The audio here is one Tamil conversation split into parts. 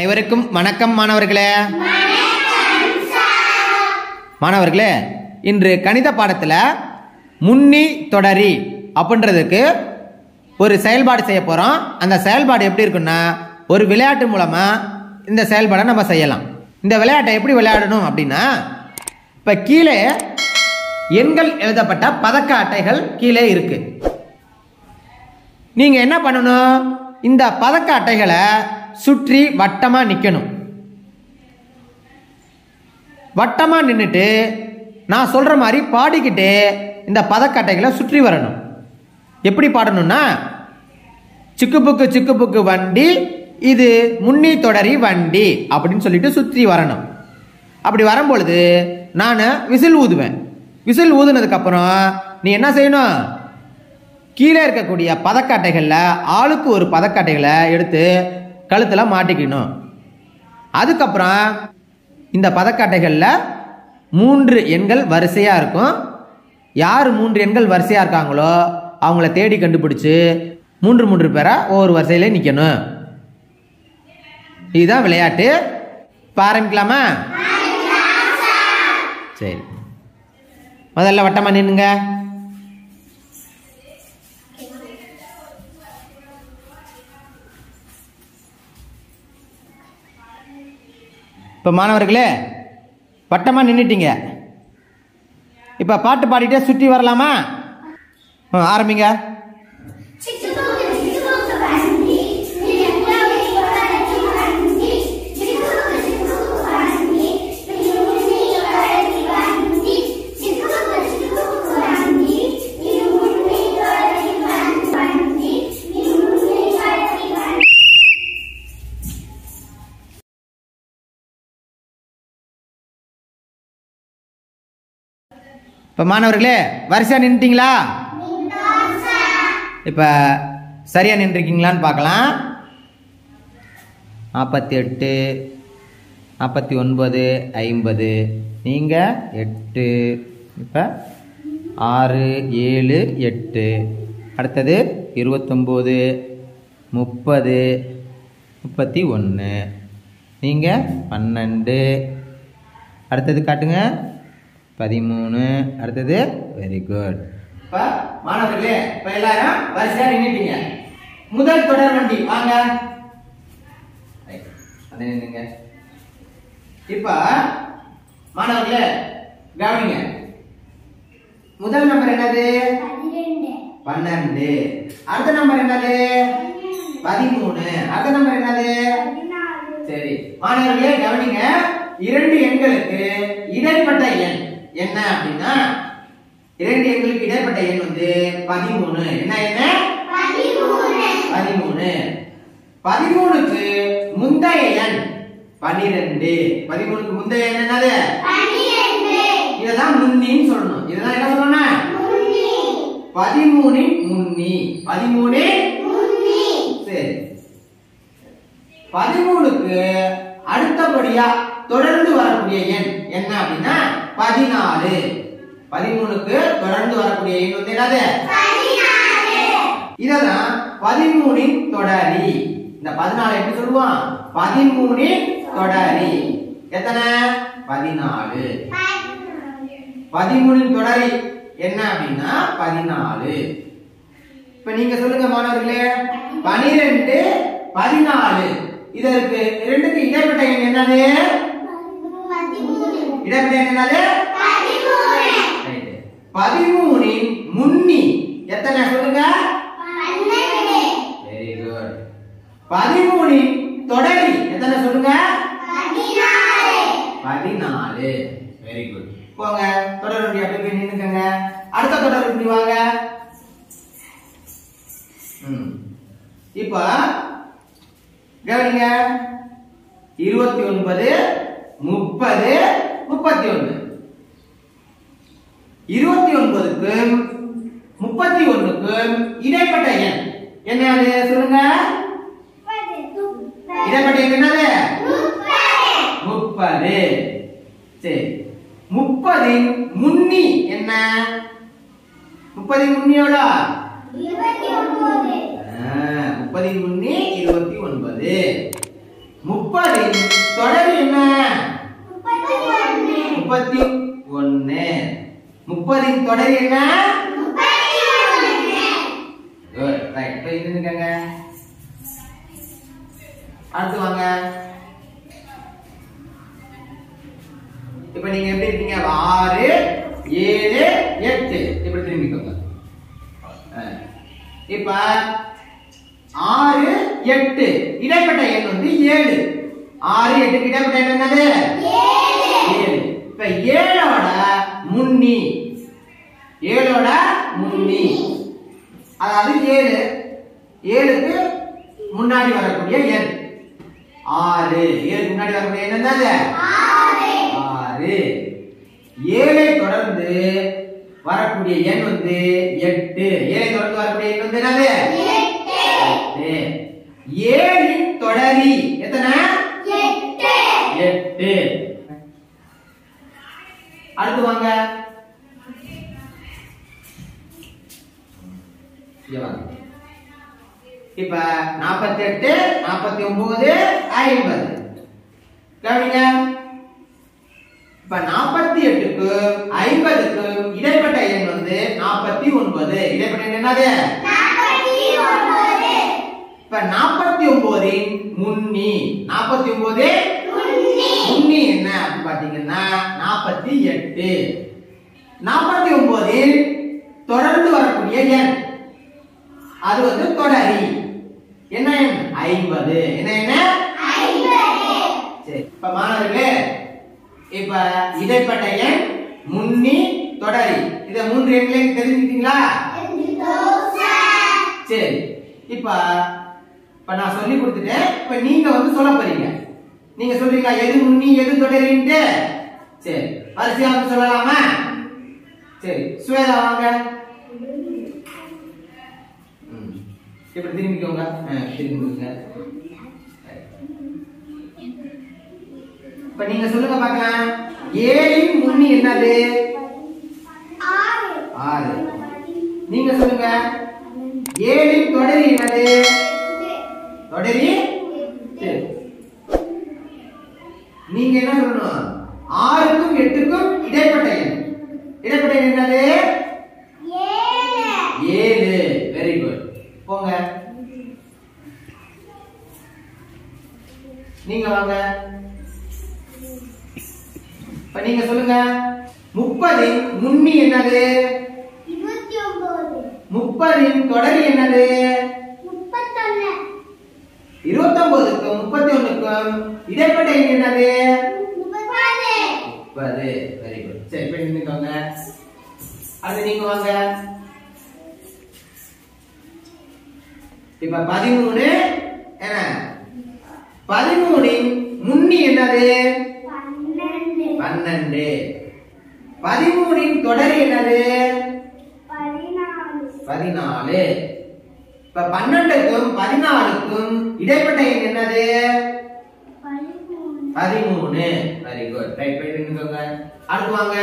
அனைவருக்கும் வணக்கம் மாணவர்களே மாணவர்களே இன்று கணித பாடத்தில் முன்னி தொடரி அப்படின்றதுக்கு ஒரு செயல்பாடு செய்ய போகிறோம் அந்த செயல்பாடு எப்படி இருக்குன்னா ஒரு விளையாட்டு மூலமாக இந்த செயல்பாடை நம்ம செய்யலாம் இந்த விளையாட்டை எப்படி விளையாடணும் அப்படின்னா இப்போ கீழே எண்கள் எழுதப்பட்ட பதக்க அட்டைகள் கீழே இருக்கு நீங்க என்ன பண்ணணும் இந்த பதக்க அட்டைகளை சுற்றி வட்டமா நிக்கணும் வட்டமா நின்றுட்டு நான் சொல்ற மாதிரி பாடிக்கிட்டு இந்த பதக்க அட்டைகளை சுற்றி வரணும் எப்படி பாடணும்னா சிக்கு புக்கு சிக்கு புக்கு வண்டி இது முன்னி தொடரி வண்டி அப்படின்னு சொல்லிட்டு சுற்றி வரணும் அப்படி வரும்பொழுது நான் விசில் ஊதுவேன் விசில் ஊதுனதுக்கு அப்புறம் நீ என்ன செய்யணும் கீழே இருக்கக்கூடிய பதக்காட்டைகளில் ஆளுக்கு ஒரு பதக்காட்டைகளை எடுத்து கழுத்தில் மாட்டிக்கணும் அதுக்கப்புறம் இந்த பதக்காட்டைகளில் மூன்று எண்கள் வரிசையாக இருக்கும் யார் மூன்று எண்கள் வரிசையாக இருக்காங்களோ அவங்கள தேடி கண்டுபிடிச்சு மூன்று மூன்று பேரை ஒவ்வொரு வரிசையிலே நிற்கணும் இதுதான் விளையாட்டு இப்போ ஆரம்பிக்கலாமா சரி முதல்ல வட்டமா நின்னுங்க இப்போ மாணவர்களே வட்டமா நின்னுட்டீங்க இப்போ பாட்டு பாடிட்டே சுற்றி வரலாமா ஆ, ஆரம்பிங்க இப்போ மாணவர்களே வரிசையா நின்றுட்டீங்களா இப்போ சரியா நின்றுருக்கீங்களான்னு பார்க்கலாம் நாற்பத்தி எட்டு நாற்பத்தி ஒன்பது ஐம்பது நீங்கள் எட்டு இப்போ ஆறு ஏழு எட்டு அடுத்தது இருபத்தொம்போது முப்பது முப்பத்தி ஒன்று நீங்கள் பன்னெண்டு அடுத்தது காட்டுங்க பதிமூணு அடுத்தது வெரி குட் இப்போ மாணவர்களே இப்போ எல்லாரும் வரிசையா நின்னுட்டீங்க முதல் தொடர் வண்டி வாங்க ரைட், அதை நின்னுங்க இப்ப மாணவர்களே கவனிங்க முதல் நம்பர் என்னது பன்னெண்டு அடுத்த நம்பர் என்னது பதிமூணு அடுத்த நம்பர் என்னது சரி மாணவர்களே கவனிங்க இரண்டு எண்களுக்கு இடைப்பட்ட எண் என்ன அப்படின்னா இரண்டு எண்களுக்கு இடைப்பட்ட எண் வந்து பதிமூணு என்ன என்ன பதிமூணு பதிமூணுக்கு முந்தைய எண் பன்னிரெண்டு பதிமூணுக்கு முந்தைய எண் என்னது இததான் முன்னின்னு சொல்லணும் இததான் என்ன சொல்லணும் பதிமூணின் முன்னி பதிமூணின் சரி பதிமூணுக்கு அடுத்தபடியா தொடர்ந்து வரக்கூடிய எண் என்ன அப்படின்னா பதினாலு பதிமூணுக்கு தொடர்ந்து வரக்கூடிய எண் வந்து என்னது இததான் பதிமூணின் தொடரி இந்த பதினாலு எப்படி சொல்லுவான் பதிமூணின் தொடரி எத்தனை பதினாலு பதிமூணின் தொடரி என்ன அப்படின்னா பதினாலு இப்ப நீங்க சொல்லுங்க மாணவர்களே பனிரெண்டு பதினாலு இதற்கு இரண்டுக்கு இடைப்பட்ட எண் என்னது இடைப்பட்ட எண் என்னது Right. பதிமூணின் முன்னி எத்தனை சொல்லுங்க வெரி குட் பதிமூணின் தொடரி எத்தனை சொல்லுங்க பதினாலு வெரி குட் போங்க தொடர் வண்டி அப்படியே போய் நின்னுக்கங்க அடுத்த தொடர் வண்டி வாங்க ம். இப்ப கவனிங்க இருபத்தி ஒன்பது முப்பது முப்பத்தி ஒண்ணு இருபத்தி ஒன்பதுக்கும் முப்பத்தி ஒண்ணுக்கும் இடைப்பட்ட எண் என்ன அது சொல்லுங்க இடைப்பட்ட எண் என்னது முப்பது சரி முப்பதின் முன்னி என்ன முப்பதின் முன்னியோட முப்பதின் முன்னே இருபத்தி ஒன்பது முப்பதின் தொடர் என்ன முப்பத்தி ஒன்னு முப்பதின் தொடர் என்ன Good, right. இப்ப இங்க நிக்கங்க. அடுத்து வாங்க இப்ப நீங்க எப்படி இருக்கீங்க ஆறு ஏழு எட்டு இப்படி திரும்பிக்கோங்க ஆ. இப்ப ஆறு எட்டு இடைப்பட்ட எண் வந்து ஏழு ஆறு எட்டுக்கு இடைப்பட்ட எண் என்னது ஏழு இப்ப ஏழோட முன்னி ஏழோட முன்னி அதாவது ஏழு ஏழுக்கு முன்னாடி வரக்கூடிய எண் ஆறு ஏழுக்கு முன்னாடி வரக்கூடிய எண் என்னது ஆறு ஏழை தொடர்ந்து வரக்கூடிய எண் வந்து எட்டு ஏழை தொடர்ந்து வரக்கூடிய எண் வந்து என்னது எட்டு ஏழின் தொடரி எத்தனை எட்டு அடுத்து வாங்க இங்க வாங்க. இப்ப நாற்பத்தி எட்டு நாற்பத்தி ஒன்பது ஐம்பது கவனிங்க இப்ப நாற்பத்தி எட்டுக்கும் ஐம்பதுக்கும் இடைப்பட்ட எண் வந்து நாற்பத்தி ஒன்பது இடைப்பட்ட எண் என்னது இப்ப நாற்பத்தி ஒன்பதின் முன்னி நாற்பத்தி ஒன்பது முன்னி என்ன அப்படின்னு பாத்தீங்கன்னா நாற்பத்தி எட்டு நாற்பத்தி ஒன்பதில் தொடர்ந்து வரக்கூடிய எண் அது வந்து தொடரி என்ன எண் ஐம்பது என்ன என்ன சரி இப்ப மாணவர்களே இப்ப இடைப்பட்ட எண் முன்னி தொடரி இத மூன்று எண்களையும் தெரிஞ்சுக்கிட்டீங்களா சரி இப்ப இப்ப நான் சொல்லி கொடுத்துட்டேன் இப்ப நீங்க வந்து சொல்ல போறீங்க நீங்க சொல்றீங்களா எது முன்னி எது தொடரின்ட்டு சரி வரிசையா வந்து சொல்லலாமா சரி சுவேதா வாங்க ம். இப்படி திரும்பிக்கோங்க ஆ, திரும்பிக்கோங்க இப்ப நீங்க சொல்லுங்க பார்க்கலாம் ஏழின் முன்னி என்னது ஆறு நீங்க சொல்லுங்க ஏழின் தொடரி என்னது தொடரி சரி. நீங்க என்ன சொல்லணும் ஆறுக்கும் எட்டுக்கும் இடைப்பட்ட எண் இடைப்பட்ட எண் என்னது ஏழு வெரி குட் போங்க நீங்க வாங்க இப்ப நீங்க சொல்லுங்க முப்பதின் முன்னி என்னது முப்பதின் தொடரி என்னது இருபத்தொன்பதுக்கும் முப்பத்தி ஒண்ணுக்கும் இடைப்பட்ட எண் என்னது முப்பது வெரி குட் சரி இப்ப நின்னுக்கோங்க அடுத்து நீங்க வாங்க இப்ப பதிமூணு என்ன பதிமூணின் முன்னி என்னது பன்னெண்டு பதிமூணின் தொடர் என்னது பதினாலு இப்ப பன்னெண்டுக்கும் பதினாலுக்கும் இடைப்பட்ட எண் என்னது பதிமூணு வெரி குட் ரைட் போய் நின்னுக்கோங்க அடுத்து வாங்க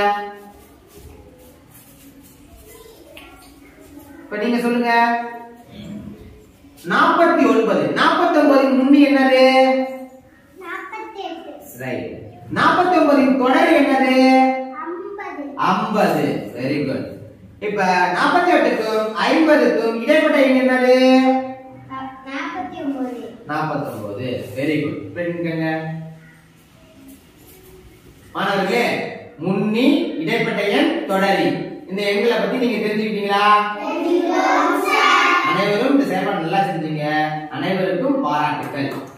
இப்ப நீங்க சொல்லுங்க நாற்பத்தி ஒன்பது நாற்பத்தி ஒன்பதின் முன்னி என்னது ரைட் நாற்பத்தி ஒன்பதின் தொடர் என்னது ஐம்பது வெரி குட் இப்ப நாற்பத்தி எட்டுக்கும் ஐம்பதுக்கும் இடைப்பட்ட எண் என்னது நாற்பத்தி ஒன்பது வெரி குட் புரிஞ்சுக்கங்க மாணவர்களே முன்னி இடைப்பட்ட எண் தொடரி இந்த எண்களை பத்தி நீங்க தெரிஞ்சுக்கிட்டீங்களா அனைவரும் இந்த செயல்பாடு நல்லா செஞ்சீங்க அனைவருக்கும் பாராட்டுக்கள்